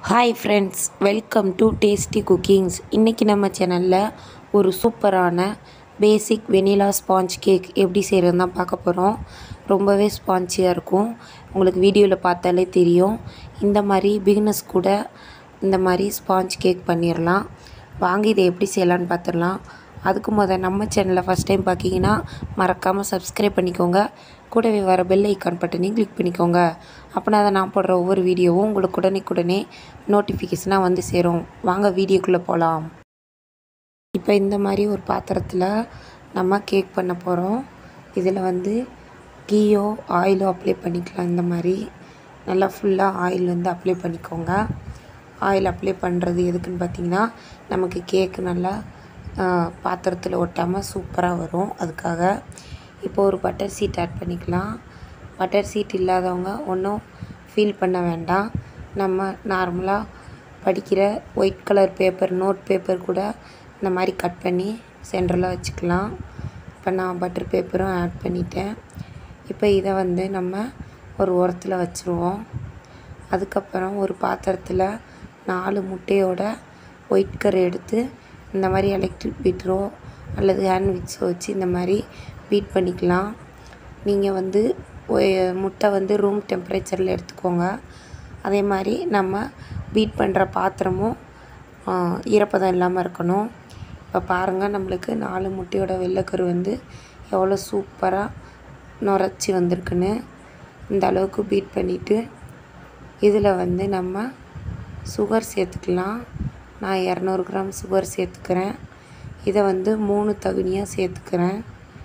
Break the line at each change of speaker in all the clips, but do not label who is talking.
hi friends welcome to tasty cookings இன்றைக்கி நம்ம சேனலில் ஒரு சூப்பரான பேசிக் வெனிலா ஸ்பாஞ்ச் கேக் எப்படி செய்கிறதுன்னு தான் பார்க்க போகிறோம் ரொம்பவே ஸ்பாஞ்சியாக இருக்கும் உங்களுக்கு வீடியோவில் பார்த்தாலே தெரியும் இந்த மாதிரி பிகினஸ் கூட இந்த மாதிரி ஸ்பாஞ்ச் கேக் பண்ணிடலாம் வாங்கி இதை எப்படி செய்யலான்னு பார்த்துடலாம் அதுக்கு முத நம்ம சேனலை ஃபஸ்ட் டைம் பார்க்கிங்கன்னா மறக்காமல் சப்ஸ்கிரைப் பண்ணிக்கோங்க கூடவே வர பெல் ஐக்கான் பட்டனையும் கிளிக் பண்ணிக்கோங்க அப்படின்னா அதை நான் போடுற ஒவ்வொரு வீடியோவும் உங்களுக்கு உடனே நோட்டிஃபிகேஷனாக வந்து சேரும் வாங்க வீடியோக்குள்ளே போகலாம் இப்போ இந்த மாதிரி ஒரு பாத்திரத்தில் நம்ம கேக் பண்ண போகிறோம் இதில் வந்து கீயோ ஆயிலோ அப்ளை பண்ணிக்கலாம் இந்த மாதிரி நல்லா ஃபுல்லாக ஆயில் வந்து அப்ளை பண்ணிக்கோங்க ஆயில் அப்ளை பண்ணுறது எதுக்குன்னு பார்த்தீங்கன்னா நமக்கு கேக்கு நல்லா பாத்திரத்தில் ஒட்டாமல் சூப்பராக வரும் அதுக்காக இப்போ ஒரு பட்டர் சீட் ஆட் பண்ணிக்கலாம் பட்டர் சீட் இல்லாதவங்க ஒன்றும் ஃபீல் பண்ண வேண்டாம் நம்ம நார்மலாக படிக்கிற white colour paper note paper கூட இந்த மாதிரி கட் பண்ணி சென்டரில் வச்சுக்கலாம் இப்போ நான் பட்டர் பேப்பரும் ஆட் பண்ணிட்டேன் இப்போ இதை வந்து நம்ம ஒரு உரத்தில் வச்சுருவோம் அதுக்கப்புறம் ஒரு பாத்திரத்தில் நாலு முட்டையோட ஒயிட் கரு எடுத்து இந்த மாதிரி எலக்ட்ரிக் பீட்டரோ அல்லது ஹேண்ட் விக்ஸோ வச்சு இந்த மாதிரி பீட் பண்ணிக்கலாம் நீங்கள் வந்து முட்டை வந்து ரூம் டெம்பரேச்சரில் எடுத்துக்கோங்க அதே மாதிரி நம்ம பீட் பண்ணுற பாத்திரமும் ஈரப்பதம் இல்லாமல் இருக்கணும் இப்போ பாருங்கள் நம்மளுக்கு நாலு முட்டையோட வெள்ளைக்கரு வந்து எவ்வளோ சூப்பராக நுரைச்சி வந்திருக்குன்னு இந்த அளவுக்கு பீட் பண்ணிவிட்டு இதில் வந்து நம்ம சுகர் சேர்த்துக்கலாம் நான் இரநூறு கிராம் சுகர் சேர்த்துக்கிறேன் இதை வந்து மூணு தகுனியாக சேர்த்துக்கிறேன்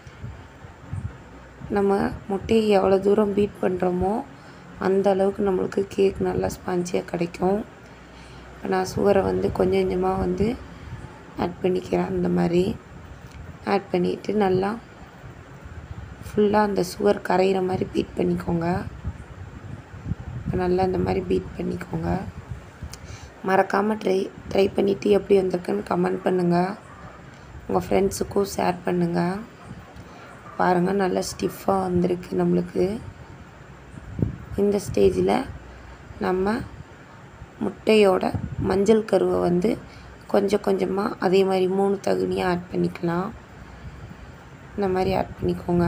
நம்ம முட்டையை எவ்வளோ தூரம் பீட் பண்ணுறோமோ அந்த அளவுக்கு நம்மளுக்கு கேக் நல்லா ஸ்பான்ச்சியாக கிடைக்கும் இப்போ நான் சுகரை வந்து கொஞ்சம் கொஞ்சமாக வந்து ஆட் பண்ணிக்கிறேன் அந்த மாதிரி ஆட் பண்ணிவிட்டு நல்லா ஃபுல்லாக அந்த சுகர் கரையிற மாதிரி பீட் பண்ணிக்கோங்க இப்போ நல்லா இந்த மாதிரி பீட் பண்ணிக்கோங்க மறக்காமல் ட்ரை ட்ரை பண்ணிவிட்டு எப்படி வந்திருக்குன்னு கமெண்ட் பண்ணுங்கள் உங்கள் ஃப்ரெண்ட்ஸுக்கும் ஷேர் பண்ணுங்கள் பாருங்கள் நல்லா ஸ்டிஃபாக வந்திருக்கு நம்மளுக்கு இந்த ஸ்டேஜில் நம்ம முட்டையோட மஞ்சள் கருவை வந்து கொஞ்சம் கொஞ்சமாக அதே மாதிரி மூணு தகுனியாக ஆட் பண்ணிக்கலாம் இந்த மாதிரி ஆட் பண்ணிக்கோங்க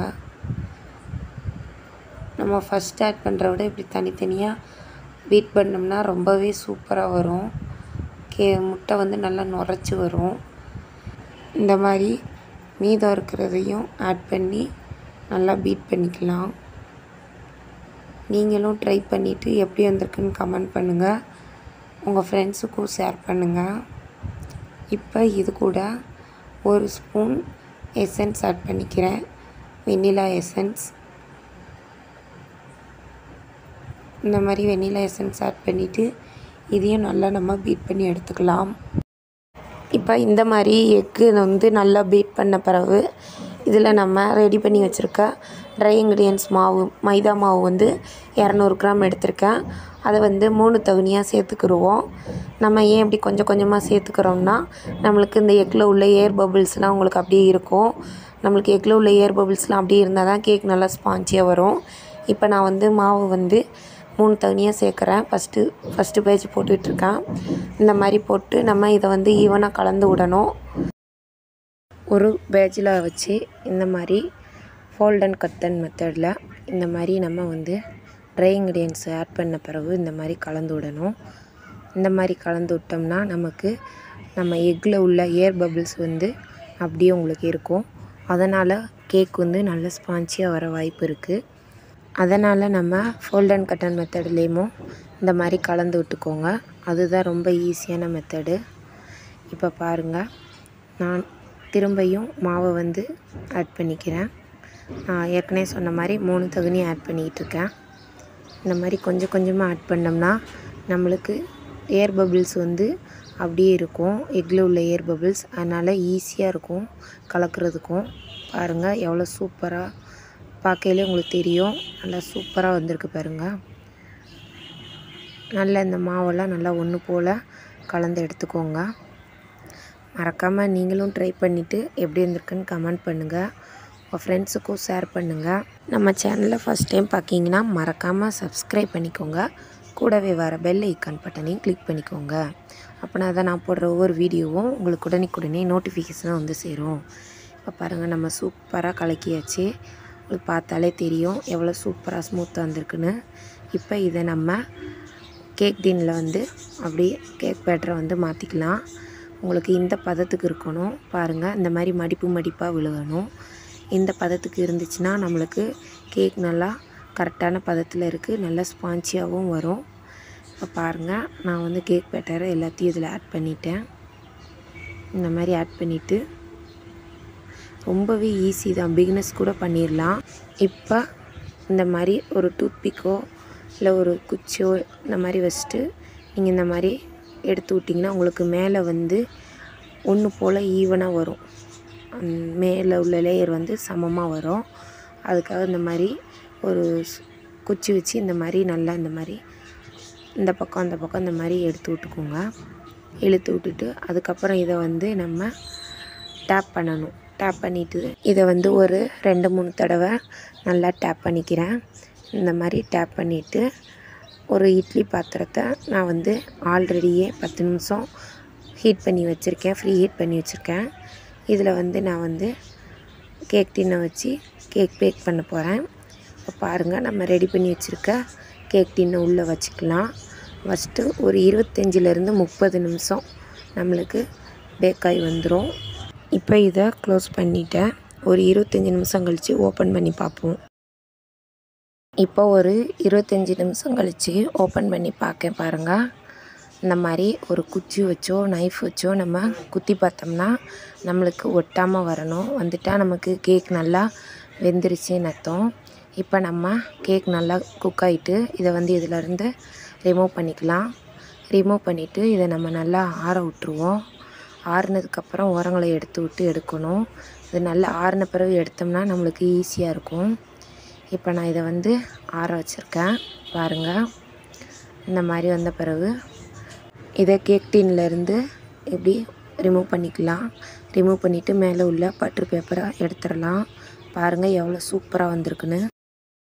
நம்ம ஃபஸ்ட் ஆட் பண்ணுற விட இப்படி தனித்தனியாக பீட் பண்ணோம்னா ரொம்பவே சூப்பராக வரும் கே முட்டை வந்து நல்லா நுரைச்சி வரும் இந்த மாதிரி மீதம் இருக்கிறதையும் ஆட் பண்ணி நல்லா பீட் பண்ணிக்கலாம் நீங்களும் ட்ரை பண்ணிவிட்டு எப்படி வந்திருக்குன்னு கமெண்ட் பண்ணுங்கள் உங்கள் ஃப்ரெண்ட்ஸுக்கும் ஷேர் பண்ணுங்கள் இப்போ இது கூட ஒரு ஸ்பூன் எசன்ஸ் ஆட் பண்ணிக்கிறேன் வெண்ணிலா எசன்ஸ் இந்த மாதிரி வெண்ணிலா எசன்ஸ் ஆட் பண்ணிவிட்டு இதையும் நல்லா நம்ம பீட் பண்ணி எடுத்துக்கலாம் இப்போ இந்த மாதிரி எக்கு வந்து நல்லா பீட் பண்ண பிறகு இதில் நம்ம ரெடி பண்ணி வச்சுருக்க ட்ரை இன்க்ரீடியன்ஸ் மாவு மைதா மாவு வந்து இரநூறு கிராம் எடுத்திருக்கேன் அதை வந்து மூணு தகுனியாக சேர்த்துக்கிடுவோம் நம்ம ஏன் இப்படி கொஞ்சம் கொஞ்சமாக சேர்த்துக்கிறோம்னா நம்மளுக்கு இந்த எக்கில் உள்ள ஏர் பபிள்ஸ்லாம் உங்களுக்கு அப்படியே இருக்கும் நம்மளுக்கு எக்கில் உள்ள ஏர் பபிள்ஸ்லாம் அப்படியே இருந்தால் தான் கேக் நல்லா ஸ்பான்ச்சியாக வரும் இப்போ நான் வந்து மாவு வந்து மூணு தனியாக சேர்க்குறேன் ஃபஸ்ட்டு ஃபஸ்ட்டு பேஜ் போட்டுட்ருக்கேன் இந்த மாதிரி போட்டு நம்ம இதை வந்து ஈவனாக கலந்து விடணும் ஒரு பேஜில் வச்சு இந்த மாதிரி ஃபோல்ட் அண்ட் கத்தன் மெத்தடில் இந்த மாதிரி நம்ம வந்து ட்ரை இன்க்ரீடியன்ஸ் ஆட் பண்ண பிறகு இந்த மாதிரி கலந்து விடணும் இந்த மாதிரி கலந்து விட்டோம்னா நமக்கு நம்ம எக்கில் உள்ள ஏர் பபிள்ஸ் வந்து அப்படியே உங்களுக்கு இருக்கும் அதனால் கேக் வந்து நல்ல ஸ்பான்ச்சியாக வர வாய்ப்பு இருக்குது அதனால் நம்ம ஃபோல்ட் அண்ட் கட்டன் மெத்தட்லேயுமோ இந்த மாதிரி கலந்து விட்டுக்கோங்க அதுதான் ரொம்ப ஈஸியான மெத்தடு இப்போ பாருங்கள் நான் திரும்பியும் மாவை வந்து ஆட் பண்ணிக்கிறேன் நான் ஏற்கனவே சொன்ன மாதிரி மூணு தகுனி ஆட் பண்ணிக்கிட்டு இருக்கேன் இந்த மாதிரி கொஞ்சம் கொஞ்சமாக ஆட் பண்ணோம்னா நம்மளுக்கு ஏர் பபிள்ஸ் வந்து அப்படியே இருக்கும் எக்கில் உள்ள ஏர் பபிள்ஸ் அதனால் ஈஸியாக இருக்கும் கலக்கிறதுக்கும் பாருங்கள் எவ்வளோ சூப்பராக பார்க்கையிலே உங்களுக்கு தெரியும் நல்லா சூப்பராக வந்திருக்கு பாருங்கள் நல்லா இந்த மாவெல்லாம் நல்லா ஒன்று போல் கலந்து எடுத்துக்கோங்க மறக்காமல் நீங்களும் ட்ரை பண்ணிவிட்டு எப்படி இருந்திருக்குன்னு கமெண்ட் பண்ணுங்கள் உங்கள் ஃப்ரெண்ட்ஸுக்கும் ஷேர் பண்ணுங்கள் நம்ம சேனலை ஃபஸ்ட் டைம் பார்க்கிங்கன்னா மறக்காமல் சப்ஸ்கிரைப் பண்ணிக்கோங்க கூடவே வர பெல் ஐக்கான் பட்டனையும் கிளிக் பண்ணிக்கோங்க அப்போனா தான் நான் போடுற ஒவ்வொரு வீடியோவும் உங்களுக்கு உடனுக்குடனே நோட்டிஃபிகேஷனாக வந்து சேரும் இப்போ பாருங்கள் நம்ம சூப்பராக கலக்கியாச்சு உங்களுக்கு பார்த்தாலே தெரியும் எவ்வளோ சூப்பராக ஸ்மூத்தாக வந்திருக்குன்னு இப்போ இதை நம்ம கேக் டின்னில் வந்து அப்படியே கேக் பேட்டரை வந்து மாற்றிக்கலாம் உங்களுக்கு இந்த பதத்துக்கு இருக்கணும் பாருங்கள் இந்த மாதிரி மடிப்பு மடிப்பாக விழுகணும் இந்த பதத்துக்கு இருந்துச்சுன்னா நம்மளுக்கு கேக் நல்லா கரெக்டான பதத்தில் இருக்குது நல்லா ஸ்பான்ச்சியாகவும் வரும் இப்போ பாருங்கள் நான் வந்து கேக் பேட்டரை எல்லாத்தையும் இதில் ஆட் பண்ணிட்டேன் இந்த மாதிரி ஆட் பண்ணிவிட்டு ரொம்பவே ஈஸி தான் பிகினஸ் கூட பண்ணிடலாம் இப்போ இந்த மாதிரி ஒரு டூத்பிக்கோ இல்லை ஒரு குச்சியோ இந்த மாதிரி வச்சுட்டு நீங்கள் இந்த மாதிரி எடுத்து விட்டிங்கன்னா உங்களுக்கு மேலே வந்து ஒன்று போல் ஈவனாக வரும் அந்த மேலே உள்ள லேயர் வந்து சமமாக வரும் அதுக்காக இந்த மாதிரி ஒரு ஸ்- குச்சி வச்சு இந்த மாதிரி நல்லா இந்த மாதிரி இந்த பக்கம் அந்த பக்கம் இந்த மாதிரி எடுத்து விட்டுக்கோங்க இழுத்து விட்டுட்டு அதுக்கப்புறம் இதை வந்து நம்ம டேப் பண்ணணும் டேப் பண்ணிவிட்டு இதை வந்து ஒரு ரெண்டு மூணு தடவை நல்லா டேப் பண்ணிக்கிறேன் இந்த மாதிரி டேப் பண்ணிவிட்டு ஒரு இட்லி பாத்திரத்தை நான் வந்து ஆல்ரெடியே பத்து நிமிஷம் ஹீட் பண்ணி வச்சுருக்கேன் ஃப்ரீ ஹீட் பண்ணி வச்சுருக்கேன் இதில் வந்து நான் வந்து கேக் டின்னை வச்சு கேக் பேக் பண்ண போகிறேன் இப்போ பாருங்கள் நம்ம ரெடி பண்ணி வச்சுருக்க கேக் டின்னை உள்ளே வச்சுக்கலாம் வச்சுட்டு ஒரு இருபத்தஞ்சிலேருந்து முப்பது நிமிஷம் நம்மளுக்கு பேக் ஆகி வந்துடும் இப்போ இதை க்ளோஸ் பண்ணிட்டேன் ஒரு இருபத்தஞ்சி நிமிஷம் கழித்து ஓப்பன் பண்ணி பார்ப்போம் இப்போ ஒரு இருபத்தஞ்சி நிமிஷம் கழித்து ஓப்பன் பண்ணி பார்க்கேன் பாருங்கள் இந்த மாதிரி ஒரு குச்சி வச்சோ நைஃப் வச்சோ நம்ம குத்தி பார்த்தோம்னா நம்மளுக்கு ஒட்டாமல் வரணும் வந்துட்டால் நமக்கு கேக் நல்லா வெந்துருச்சுன்னு அர்த்தம் இப்போ நம்ம கேக் நல்லா குக் ஆகிட்டு இதை வந்து இதிலேருந்து ரிமூவ் பண்ணிக்கலாம் ரிமூவ் பண்ணிவிட்டு இதை நம்ம நல்லா ஆற விட்ருவோம் ஆறுனதுக்கப்புறம் உரங்களை எடுத்து விட்டு எடுக்கணும் இது நல்லா ஆறின பிறகு எடுத்தோம்னா நம்மளுக்கு ஈஸியாக இருக்கும் இப்போ நான் இதை வந்து ஆற வச்சுருக்கேன் பாருங்கள் இந்த மாதிரி வந்த பிறகு இதை கேக் டின்லேருந்து இப்படி ரிமூவ் பண்ணிக்கலாம் ரிமூவ் பண்ணிவிட்டு மேலே உள்ள பட்டர் பேப்பரை எடுத்துடலாம் பாருங்கள் எவ்வளோ சூப்பராக வந்திருக்குன்னு